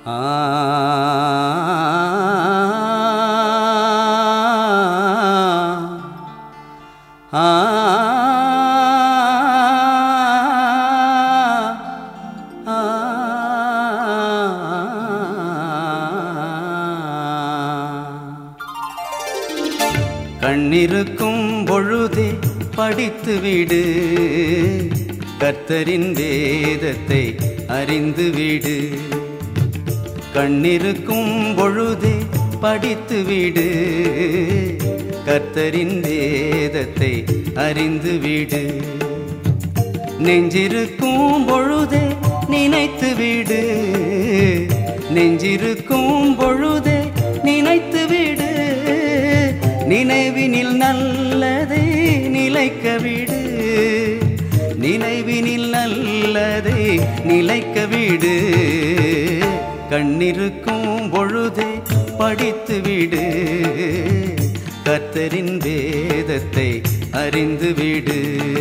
கண்ணிருக்கும் பொழுதே படித்து விடு கர்த்தரின் வேதத்தை அறிந்து விடு கண்ணிருக்கும் பொழுதே படித்து விடு கர்த்தரின் வேதத்தை அறிந்து விடு நெஞ்சிருக்கும் பொழுதே நினைத்து விடு நெஞ்சிருக்கும் பொழுதே நினைத்து விடு நினைவினில் நல்லதை நிலைக்க விடு நினைவினில் நல்லதை நிலைக்க விடு கண்ணிருக்கும் பொழுதே படித்து விடு கர்த்தரின் வேதத்தை அறிந்து விடு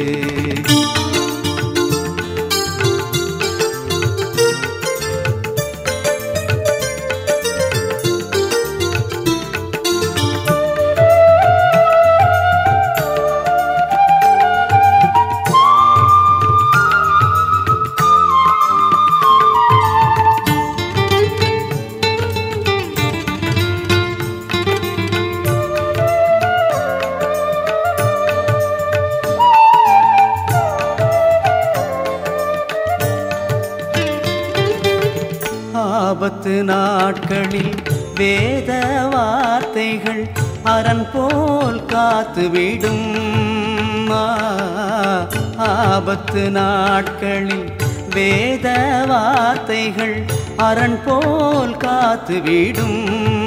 ஆபத்து நாட்களில் வேத வார்த்தைகள் அரண் போல் காத்துவிடும் ஆ, ஆபத்து நாட்களில் வேத வார்த்தைகள் அரண் போல் காத்துவிடும்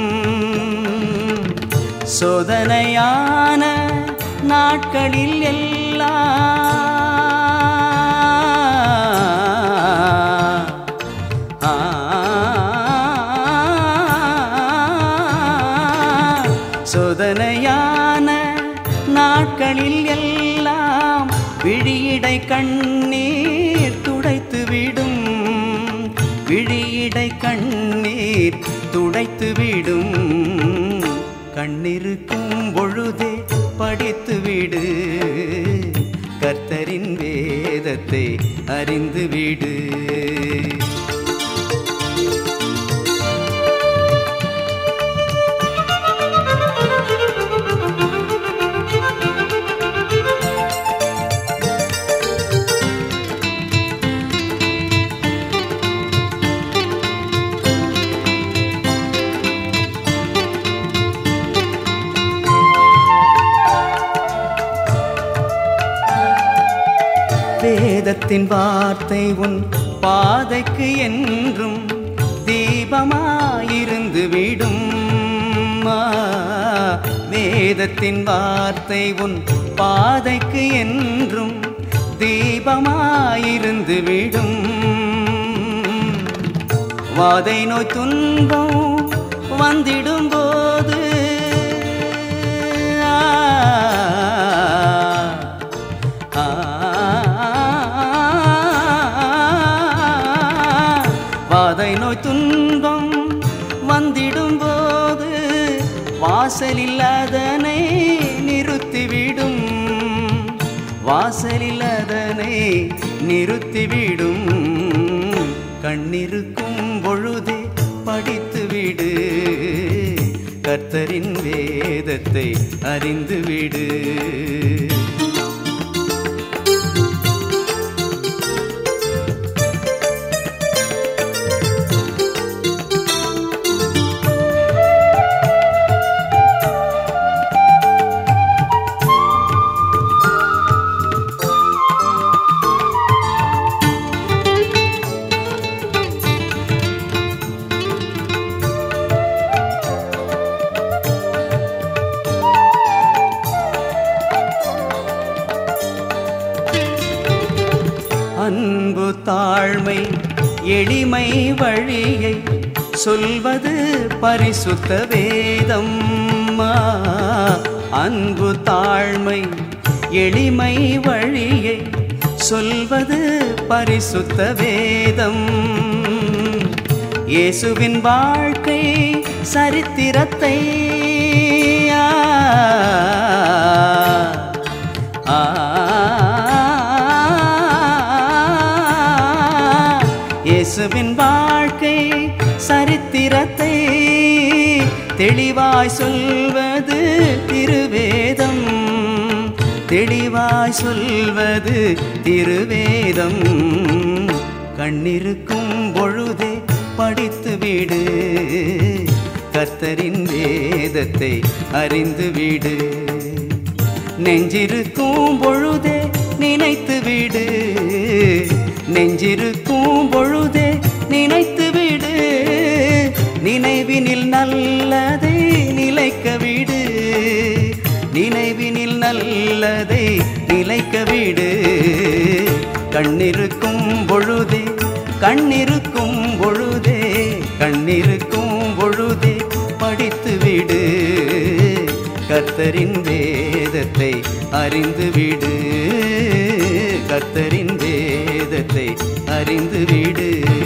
சோதனையான நாட்களில் எல்லாம் ஆ, சோதனையான நாட்களில் எல்லாம் விழியிடை கண்ணீர் துடைத்து விடும் விழியிடை கண்ணீர் துடைத்து விடும் கண்ணிருக்கும் பொழுதே படித்து விடு கர்த்தரின் வேதத்தை அறிந்து விடு வேதத்தின் வார்த்தை உன் பாதைக்கு என்றும் தீபமாயிருந்து விடும் ஆ, வேதத்தின் வார்த்தை உன் பாதைக்கு என்றும் தீபமாயிருந்து விடும் வாதை நோய் துன்பம் வந்திடும் போது வாதை நோய் துன்பம் வந்திடும் போது வாசலில் அதனை நிறுத்திவிடும் வாசலில் அதனை நிறுத்திவிடும் கண்ணிருக்கும் பொழுதே படித்து விடு கர்த்தரின் வேதத்தை அறிந்து விடு அன்பு தாழ்மை எளிமை வழியை சொல்வது பரிசுத்த வேதம் ஆ, அன்பு தாழ்மை எளிமை வழியை சொல்வது பரிசுத்த வேதம் இயேசுவின் வாழ்க்கை சரித்திரத்தை ஆ, ஆ, இயேசுவின் வாழ்க்கை சரித்திரத்தை தெளிவாய் சொல்வது திருவேதம் தெளிவாய் சொல்வது திருவேதம் கண்ணிருக்கும் பொழுதே படித்து விடு கர்த்தரின் வேதத்தை அறிந்து விடு நெஞ்சிருக்கும் பொழுதே நினைத்து விடு நெஞ்சிருக்கும் பொழுதே நினைத்து விடு நினைவினில் நல்லதை நிலைக்க விடு நினைவினில் நல்லதை நிலைக்க விடு கண்ணிருக்கும் பொழுதே கண்ணிருக்கும் பொழுதே கண்ணிருக்கும் பொழுதே படித்து விடு கர்த்தரின் வேதத்தை அறிந்து விடு கர்த்தரின் வேதத்தை அறிந்து விடு